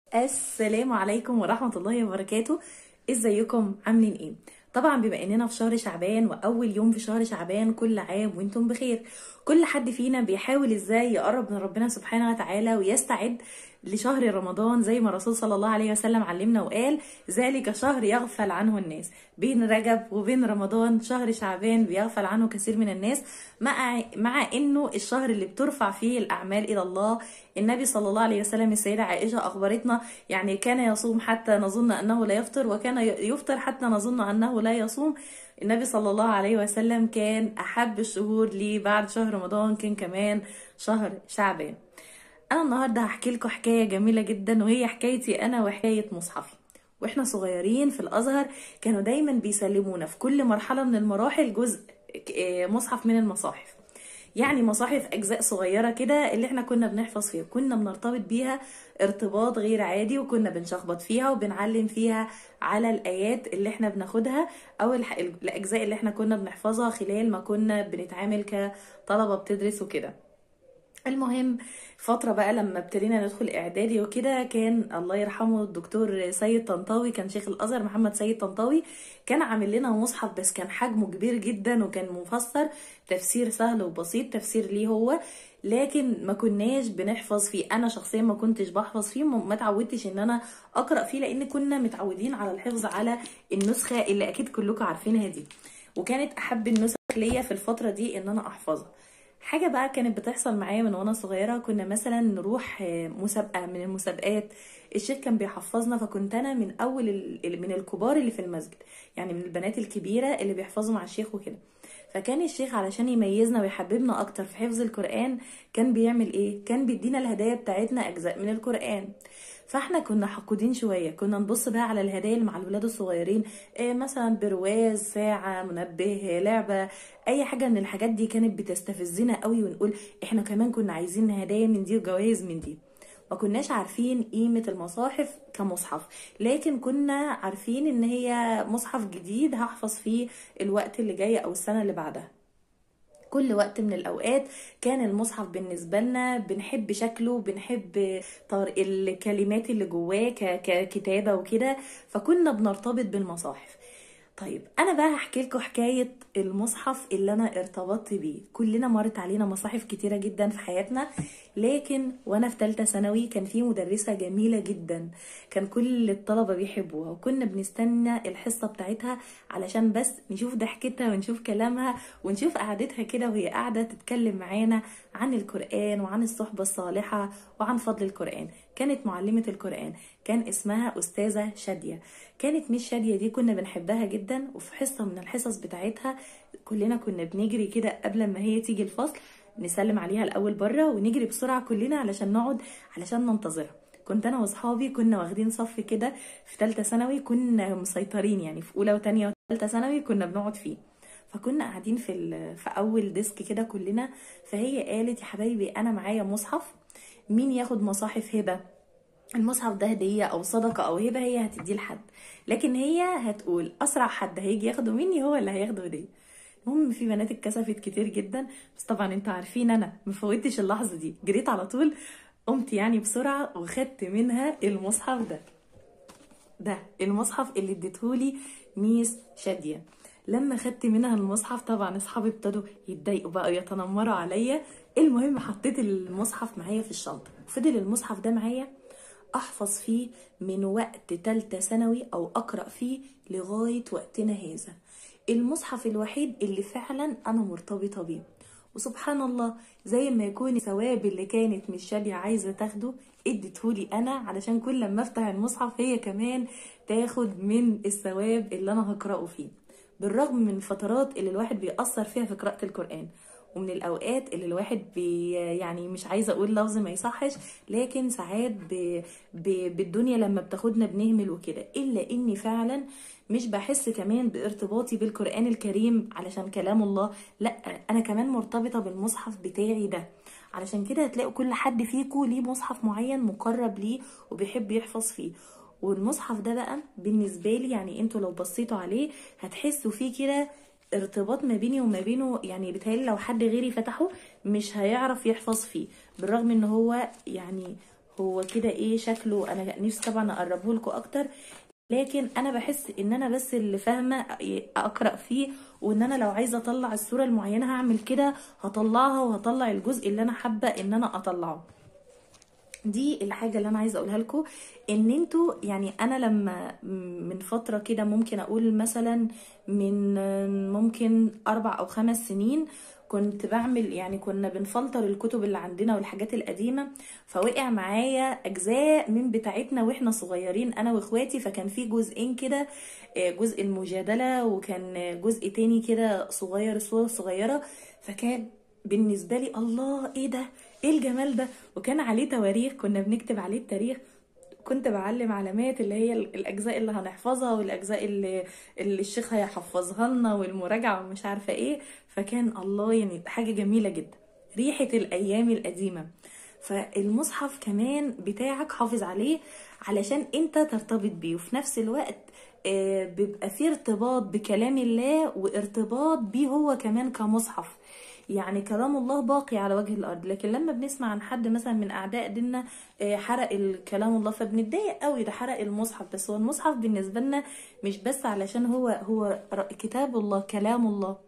السلام عليكم ورحمة الله وبركاته ازيكم عاملين ايه طبعا بما اننا في شهر شعبان واول يوم في شهر شعبان كل عام وانتم بخير كل حد فينا بيحاول ازاي يقرب من ربنا سبحانه وتعالى ويستعد لشهر رمضان زي ما الرسول صلى الله عليه وسلم علمنا وقال ذلك شهر يغفل عنه الناس بين رجب وبين رمضان شهر شعبان بيغفل عنه كثير من الناس مع مع انه الشهر اللي بترفع فيه الاعمال الى الله النبي صلى الله عليه وسلم السيده عائشه اخبرتنا يعني كان يصوم حتى نظن انه لا يفطر وكان يفطر حتى نظن انه لا يصوم النبي صلى الله عليه وسلم كان احب الشهور ليه بعد شهر رمضان كان كمان شهر شعبان انا النهارده هحكي لكم حكايه جميله جدا وهي حكايتي انا وحكايه مصحفي واحنا صغيرين في الازهر كانوا دايما بيسلمونا في كل مرحله من المراحل جزء مصحف من المصاحف يعني مصاحف اجزاء صغيره كده اللي احنا كنا بنحفظ فيها كنا بنرتبط بيها ارتباط غير عادي وكنا بنشخبط فيها وبنعلم فيها على الايات اللي احنا بناخدها او الاجزاء اللي احنا كنا بنحفظها خلال ما كنا بنتعامل كطلبه بتدرس وكده المهم فتره بقى لما ابتدينا ندخل اعدادي وكده كان الله يرحمه الدكتور سيد طنطاوي كان شيخ الازهر محمد سيد طنطاوي كان عامل لنا مصحف بس كان حجمه كبير جدا وكان مفسر تفسير سهل وبسيط تفسير ليه هو لكن ما كناش بنحفظ فيه انا شخصيا ما كنتش بحفظ فيه ما اتعودتش ان انا اقرا فيه لان كنا متعودين على الحفظ على النسخه اللي اكيد كلكم عارفينها دي وكانت احب النسخ ليا في الفتره دي ان انا احفظها حاجة بقى كانت بتحصل معايا من وانا صغيرة كنا مثلا نروح مسابقة من المسابقات الشيخ كان بيحفظنا فكنت انا من اول من الكبار اللي في المسجد يعني من البنات الكبيرة اللي بيحفظوا مع الشيخ وكده فكان الشيخ علشان يميزنا ويحببنا اكتر في حفظ القرآن كان بيعمل ايه كان بيدينا الهدايا بتاعتنا اجزاء من القرآن فاحنا كنا حقودين شويه كنا نبص بقى على الهدايا اللي مع الولاد الصغيرين إيه مثلا برواز ساعه منبه لعبه اي حاجه من الحاجات دي كانت بتستفزنا قوي ونقول احنا كمان كنا عايزين هدايا من دي وجوائز من دي ما كناش عارفين قيمة المصاحف كمصحف لكن كنا عارفين ان هي مصحف جديد هحفظ فيه الوقت اللي جاي او السنة اللي بعدها كل وقت من الاوقات كان المصحف بالنسبه لنا بنحب شكله بنحب الكلمات اللي جواه ككتابه وكده فكنا بنرتبط بالمصاحف طيب انا بقى هحكي لكم حكايه المصحف اللي انا ارتبطت بيه كلنا مرت علينا مصاحف كتيره جدا في حياتنا لكن وانا في ثالثه ثانوي كان في مدرسه جميله جدا كان كل الطلبه بيحبوها وكنا بنستنى الحصه بتاعتها علشان بس نشوف ضحكتها ونشوف كلامها ونشوف قعدتها كده وهي قاعده تتكلم معانا عن القران وعن الصحبه الصالحه وعن فضل القران كانت معلمه القران كان اسمها استاذه شاديه كانت مش شاديه دي كنا بنحبها جدا وفي حصه من الحصص بتاعتها كلنا كنا بنجري كده قبل ما هي تيجي الفصل نسلم عليها الاول بره ونجري بسرعه كلنا علشان نقعد علشان ننتظرها كنت انا واصحابي كنا واخدين صف كده في ثالثه ثانوي كنا مسيطرين يعني في اولى وثانيه وثالثه ثانوي كنا بنقعد فيه فكنا قاعدين في في اول ديسك كده كلنا فهي قالت يا حبايبي انا معايا مصحف مين ياخد مصاحف هبه المصحف ده هديه او صدقه او هبه هي هتديه لحد لكن هي هتقول اسرع حد هيجي ياخده مني هو اللي هياخده هديه المهم في بنات اتكسفت كتير جدا بس طبعا انتوا عارفين انا مفوتش اللحظه دي جريت على طول قمت يعني بسرعه وخدت منها المصحف ده ده المصحف اللي اديتهولي ميس شاديه لما خدت منها المصحف طبعا اصحابي ابتدوا يتضايقوا بقى يتنمروا عليا المهم حطيت المصحف معايا في الشنطه وفضل المصحف ده معايا احفظ فيه من وقت تالتة ثانوي او اقرا فيه لغايه وقتنا هذا المصحف الوحيد اللي فعلا انا مرتبطه بيه وسبحان الله زي ما يكون الثواب اللي كانت مش شادية عايزه تاخده اديتهولي انا علشان كل لما افتح المصحف هي كمان تاخد من الثواب اللي انا هقراه فيه بالرغم من الفترات اللي الواحد بيأثر فيها في قراءة القرآن ومن الأوقات اللي الواحد بي يعني مش عايزة أقول لفظ ما يصحش لكن ساعات ب ب بالدنيا لما بتاخدنا بنهمل وكده إلا إني فعلا مش بحس كمان بارتباطي بالقرآن الكريم علشان كلام الله لا أنا كمان مرتبطة بالمصحف بتاعي ده علشان كده هتلاقوا كل حد فيكم ليه مصحف معين مقرب ليه وبيحب يحفظ فيه والمصحف ده بقى بالنسبه لي يعني انتوا لو بصيتوا عليه هتحسوا فيه كده ارتباط ما بيني وما بينه يعني بيتهيألي لو حد غيري فتحه مش هيعرف يحفظ فيه بالرغم ان هو يعني هو كده ايه شكله انا نفسي طبعا اقربه لكم اكتر لكن انا بحس ان انا بس اللي فاهمه اقرا فيه وان انا لو عايزه اطلع الصوره المعينه هعمل كده هطلعها وهطلع الجزء اللي انا حابه ان انا اطلعه دي الحاجة اللي أنا عايزة أقولها لكم إن انتوا يعني أنا لما من فترة كده ممكن أقول مثلا من ممكن أربع أو خمس سنين كنت بعمل يعني كنا بنفلتر الكتب اللي عندنا والحاجات القديمة فوقع معايا أجزاء من بتاعتنا وإحنا صغيرين أنا وإخواتي فكان في جزئين كده جزء المجادلة وكان جزء تاني كده صغير صورة صغيرة فكان بالنسبة لي الله إيه ده ايه الجمال ده وكان عليه تواريخ كنا بنكتب عليه التاريخ كنت بعلم علامات اللي هي الاجزاء اللي هنحفظها والاجزاء اللي, اللي الشيخ هيحفظها لنا والمراجعه ومش عارفه ايه فكان الله يعني حاجه جميله جدا ريحه الايام القديمه فالمصحف كمان بتاعك حافظ عليه علشان انت ترتبط بيه وفي نفس الوقت بيبقى فيه ارتباط بكلام الله وارتباط بيه هو كمان كمصحف يعني كلام الله باقي على وجه الارض لكن لما بنسمع عن حد مثلا من اعداء ديننا حرق كلام الله فبنتضايق قوي ده حرق المصحف بس هو المصحف بالنسبه لنا مش بس علشان هو هو كتاب الله كلام الله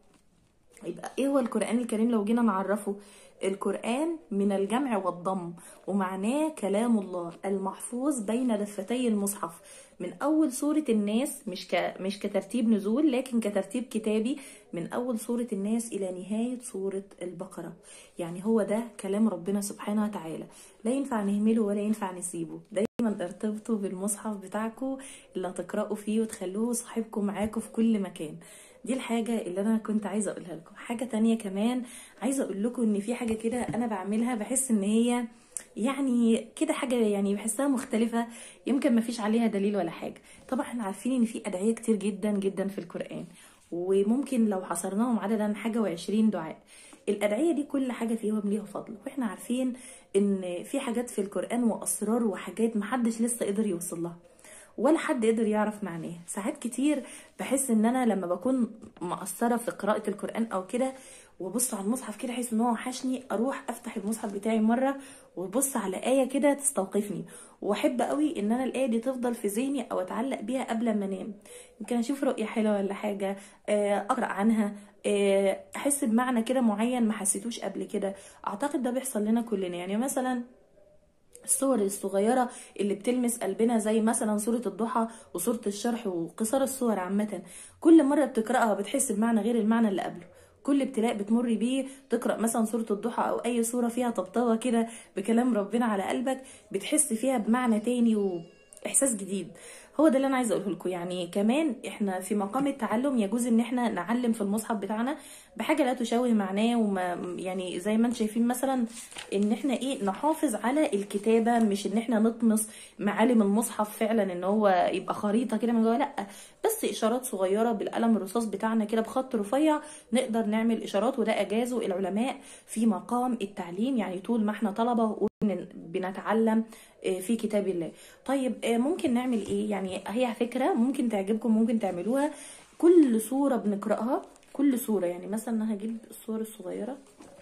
يبقى ايه هو القران الكريم لو جينا نعرفه القرآن من الجمع والضم ومعناه كلام الله المحفوظ بين دفتي المصحف من أول سورة الناس مش ك... مش كترتيب نزول لكن كترتيب كتابي من أول سورة الناس إلى نهاية سورة البقرة يعني هو ده كلام ربنا سبحانه وتعالى لا ينفع نهمله ولا ينفع نسيبه دايما ارتبطوا بالمصحف بتاعكم اللي هتقرأوا فيه وتخلوه صاحبكم معاكم في كل مكان دي الحاجة اللي أنا كنت عايزة أقولها لكم حاجة تانية كمان عايزة أقول لكم إن في حاجة كده أنا بعملها بحس إن هي يعني كده حاجة يعني بحسها مختلفة يمكن ما فيش عليها دليل ولا حاجة طبعا احنا عارفين إن في أدعية كتير جدا جدا في القرآن وممكن لو حصرناهم عددا حاجة وعشرين دعاء الأدعية دي كل حاجة فيهم ليها فضل واحنا عارفين إن في حاجات في القرآن وأسرار وحاجات محدش لسه قدر يوصل لها ولا حد قدر يعرف معناها ساعات كتير بحس ان انا لما بكون مقصره في قراءه القران او كده وابص على المصحف كده احس ان هو وحشني اروح افتح المصحف بتاعي مره وابص على ايه كده تستوقفني واحب قوي ان انا الايه دي تفضل في ذهني او اتعلق بيها قبل ما انام يمكن اشوف رؤيه حلوه ولا حاجه اقرا عنها احس بمعنى كده معين ما حسيتوش قبل كده اعتقد ده بيحصل لنا كلنا يعني مثلا الصور الصغيرة اللي بتلمس قلبنا زي مثلا سورة الضحى وسورة الشرح وقصار الصور عامة كل مرة بتقرأها بتحس بمعنى غير المعنى اللي قبله كل ابتلاء بتمر بيه تقرا مثلا سوره الضحى او اي سوره فيها طبطبه كده بكلام ربنا على قلبك بتحس فيها بمعنى تاني واحساس جديد هو ده اللي انا عايزه اقوله لكم يعني كمان احنا في مقام التعلم يجوز ان احنا نعلم في المصحف بتاعنا بحاجه لا تشوه معناه وما يعني زي ما انتم شايفين مثلا ان احنا ايه نحافظ على الكتابه مش ان احنا نطمس معالم المصحف فعلا ان هو يبقى خريطه كده من جوه لا بس اشارات صغيره بالقلم الرصاص بتاعنا كده بخط رفيع نقدر نعمل اشارات وده اجازه العلماء في مقام التعليم يعني طول ما احنا طلبه بنتعلم في كتاب الله طيب ممكن نعمل ايه يعني هي فكره ممكن تعجبكم ممكن تعملوها كل سوره بنقراها كل سوره يعني مثلا انا هجيب الصور الصغيره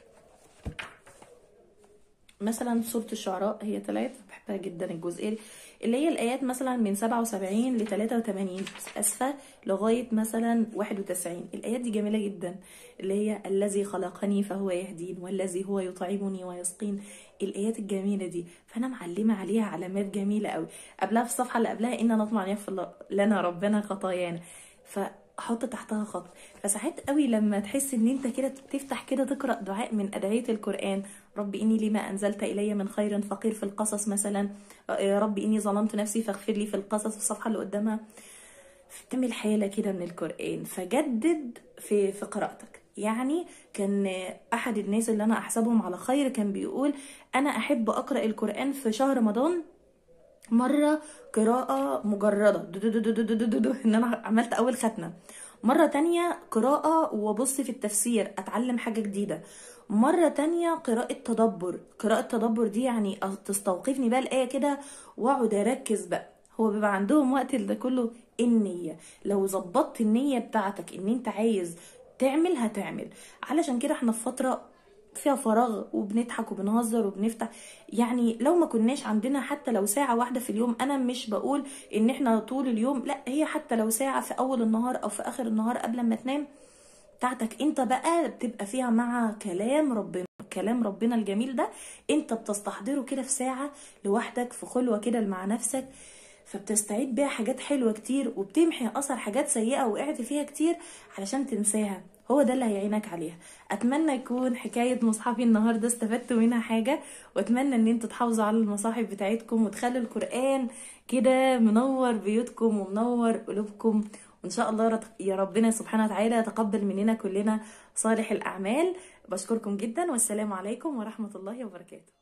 مثلا سورة الشعراء هي ثلاثة بحبها جدا الجزئية دي اللي هي الآيات مثلا من 77 ل 83 أسفة لغاية مثلا 91 الآيات دي جميلة جدا اللي هي الذي خلقني فهو يهدين والذي هو يطعمني ويسقين الآيات الجميلة دي فأنا معلمة عليها علامات جميلة قوي قبلها في الصفحة اللي قبلها إن نطمع أن يغفر لنا ربنا خطايانا ف احط تحتها خط فساعات قوي لما تحس ان انت كده تفتح كده تقرا دعاء من ادعيه القران رب اني لما انزلت الي من خير فقير في القصص مثلا رب اني ظلمت نفسي فاغفر لي في القصص الصفحه اللي قدامها تعمل حاله كده من القران فجدد في في قراءتك يعني كان احد الناس اللي انا احسبهم على خير كان بيقول انا احب اقرا القران في شهر رمضان مرة قراءة مجردة دو دو دو دو دو دو دو دو ان انا عملت اول ختمة مرة تانية قراءة وابص في التفسير اتعلم حاجة جديدة مرة تانية قراءة تدبر قراءة تدبر دي يعني تستوقفني بقى الآية كده واقعد اركز بقى هو بيبقى عندهم وقت ده كله النية لو ظبطت النية بتاعتك ان انت عايز تعمل هتعمل علشان كده احنا في فترة فيها فراغ وبنضحك وبنهزر وبنفتح يعني لو ما كناش عندنا حتى لو ساعة واحدة في اليوم أنا مش بقول إن إحنا طول اليوم لا هي حتى لو ساعة في أول النهار أو في آخر النهار قبل ما تنام بتاعتك انت بقى بتبقى فيها مع كلام ربنا كلام ربنا الجميل ده انت بتستحضره كده في ساعة لوحدك في خلوة كده مع نفسك فبتستعيد بيها حاجات حلوة كتير وبتمحي أثر حاجات سيئة وقعت فيها كتير علشان تنساها هو ده اللي هيعينك عليها اتمنى يكون حكايه مصحفي النهارده استفدتوا منها حاجه واتمنى ان انتوا تحافظوا على المصاحف بتاعتكم وتخلوا القران كده منور بيوتكم ومنور قلوبكم وان شاء الله يا ربنا سبحانه وتعالى يتقبل مننا كلنا صالح الاعمال بشكركم جدا والسلام عليكم ورحمه الله وبركاته